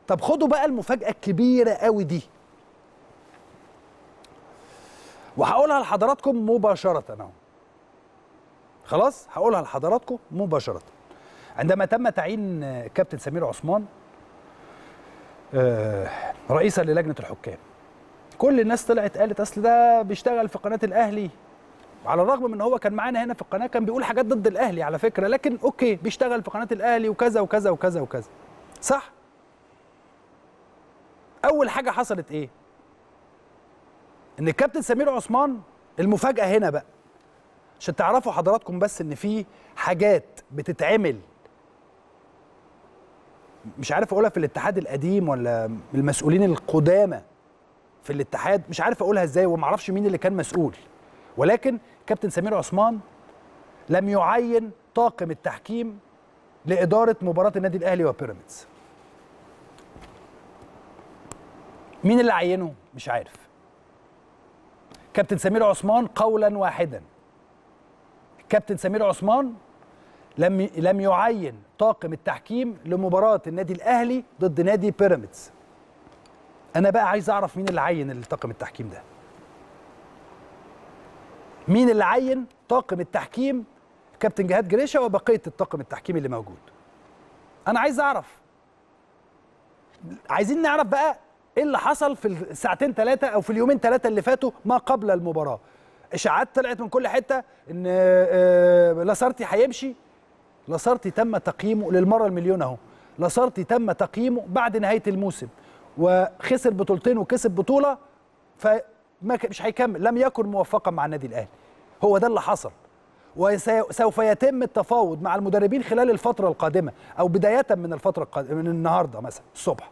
طب خدوا بقى المفاجاه الكبيره قوي دي وهقولها لحضراتكم مباشره اهو خلاص هقولها لحضراتكم مباشره عندما تم تعيين كابتن سمير عثمان آه، رئيسا للجنه الحكام كل الناس طلعت قالت اصل ده بيشتغل في قناه الاهلي على الرغم من ان هو كان معانا هنا في القناه كان بيقول حاجات ضد الاهلي على فكره لكن اوكي بيشتغل في قناه الاهلي وكذا وكذا وكذا وكذا صح اول حاجه حصلت ايه ان الكابتن سمير عثمان المفاجاه هنا بقى عشان تعرفوا حضراتكم بس ان في حاجات بتتعمل مش عارف اقولها في الاتحاد القديم ولا المسؤولين القدامى في الاتحاد مش عارف اقولها ازاي وما اعرفش مين اللي كان مسؤول ولكن كابتن سمير عثمان لم يعين طاقم التحكيم لاداره مباراه النادي الاهلي وبيراميدز مين اللي عينه مش عارف كابتن سمير عثمان قولا واحدا كابتن سمير عثمان لم لم يعين طاقم التحكيم لمباراه النادي الاهلي ضد نادي بيراميدز انا بقى عايز اعرف مين اللي عين الطاقم التحكيم ده مين اللي عين طاقم التحكيم كابتن جهاد جريشه وبقيه الطاقم التحكيمي اللي موجود انا عايز اعرف عايزين نعرف بقى ايه اللي حصل في الساعتين ثلاثه او في اليومين ثلاثه اللي فاتوا ما قبل المباراه اشاعات طلعت من كل حته ان آه، لاسارتي هيمشي لاسارتي تم تقييمه للمره المليون اهو لاسارتي تم تقييمه بعد نهايه الموسم وخسر بطولتين وكسب بطوله فما ك- مش هيكمل لم يكن موفقا مع النادي الاهلي هو ده اللي حصل وسوف يتم التفاوض مع المدربين خلال الفتره القادمه او بدايه من الفتره القادمه من النهارده مثلا الصبح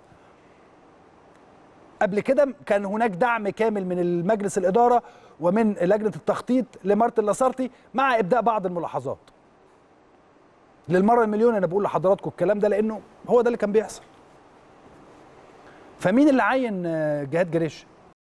قبل كده كان هناك دعم كامل من المجلس الاداره ومن لجنه التخطيط لمارتن لاسارتي مع ابداء بعض الملاحظات للمره المليون انا بقول لحضراتكم الكلام ده لانه هو ده اللي كان بيحصل فمين اللي عين آه، جهاد جريش